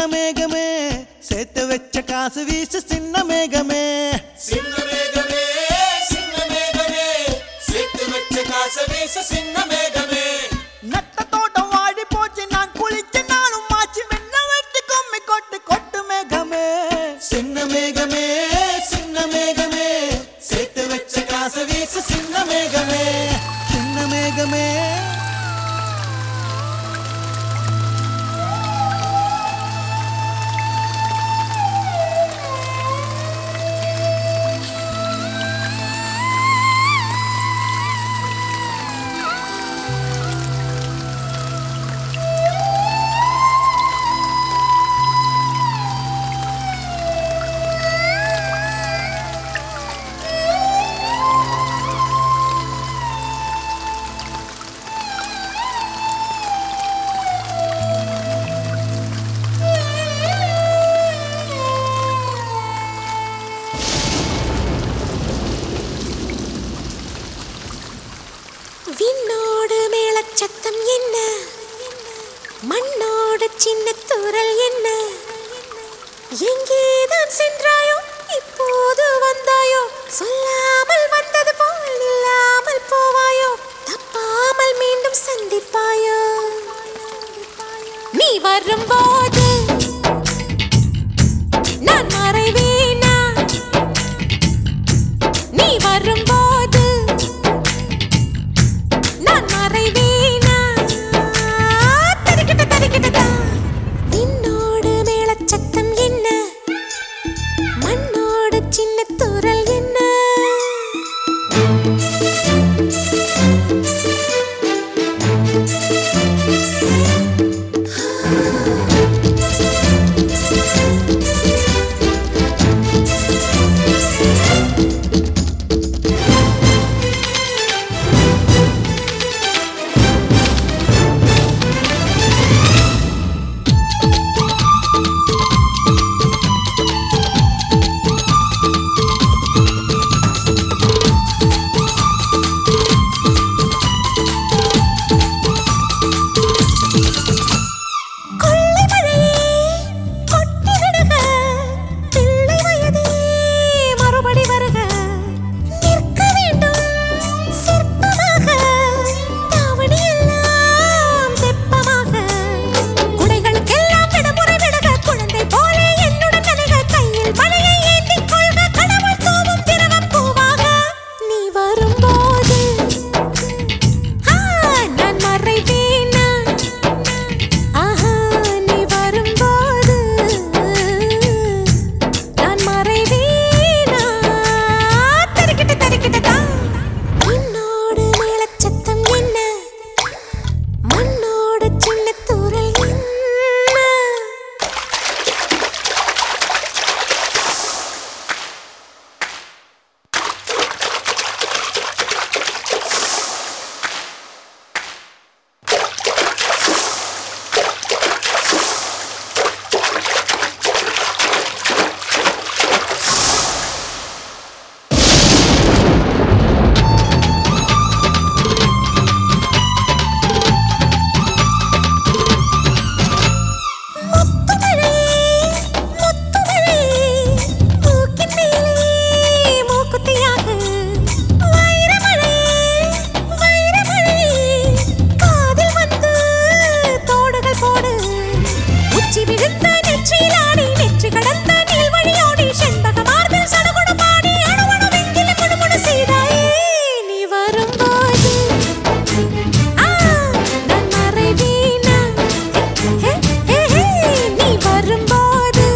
மேகமே சேர்த்து வச்ச காசு வீசு சின்ன மேகமே சின்ன மேகமே சின்ன மேகமே சேர்த்து வச்ச காச வீச சின்ன மேகமே நட்ட தோட்டம் வாடி போச்சு நான் குளிச்ச நானும் மாச்சு வெண்ண வெட்டி கொம்மி கொட்டு கொட்டு மேகமே சின்ன மேகமே சின்ன மேகமே சேர்த்து வச்ச காசு வீசு சின்ன மேகமே சின்ன மேகமே விண்ணோடு மேளச்சத்தம் என்ன மண்ணோடு சின்ன தூரல் என்ன எங்கேதான் சென்றாயோ இப்போது வந்தாயோ சொல்லாமல் வந்தது போல் இல்லாமல் போவாயோ தப்பாமல் மீண்டும் சந்திப்பாயோ நீ வரும்போது நான் மறைவேனா நீ வரும்போது நான் மறைவேனா தரிக்கிட்ட தரிக்கிட்டதா விண்ணோடு மேளச்சத்தம் என்ன மண்ணோடு சின்ன தூரல் என்ன கொள்ளை மழையே கொட்டி விடுக பிள்ளை வயதே மறுபடி வருக நிற்க வேண்டும் சிற்பமாக தாவணி எல்லாம் தெப்பமாக குடைகளுக்கெல்லாம் விடுமுறை விடுக குழந்தை போல என்னுடன் நனைக கையில் மழையை ஏந்திக் கொள்க கடவுள் தூவும் திரவம் பூவாக நீ வரும்போது ஆ, நான் மறைவேனா ஆஹா நீ வரும்போது நான் மறைவேனா தரிக்கிட்ட தரிக்கிட்டதா உன்னோடு மேளச்சத்தம் என்ன மண்ணோடு சின்ன தூரல் என்ன முத்துமழை முத்துமழை மூக்கின் மேலே மூக்குத்தியாக வைரமழை வைரமழை காதில் வந்து தோடுகள் போடு உச்சி விழுந்த நெற்றியிலாடி நெற்றி கடந்த நீள்வழியோடி செண்பக மார்பில் சடுகுடு பாடி அணுவணு வெங்கில முடுமுடு செய்தாயே நீ வரும்போது ஆ நான் மறைவேனா ஹே ஹே ஹே நீ வரும்போது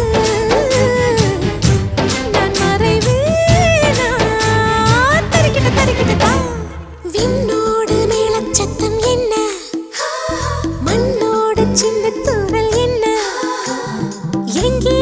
நான் மறைவேனா தரிக்கிட்ட தரிக்கிட்டதா விண்ணோடு மேளச்சத்தம் என்ன மண்ணோடு சின்ன தூரல் என்ன எங்கே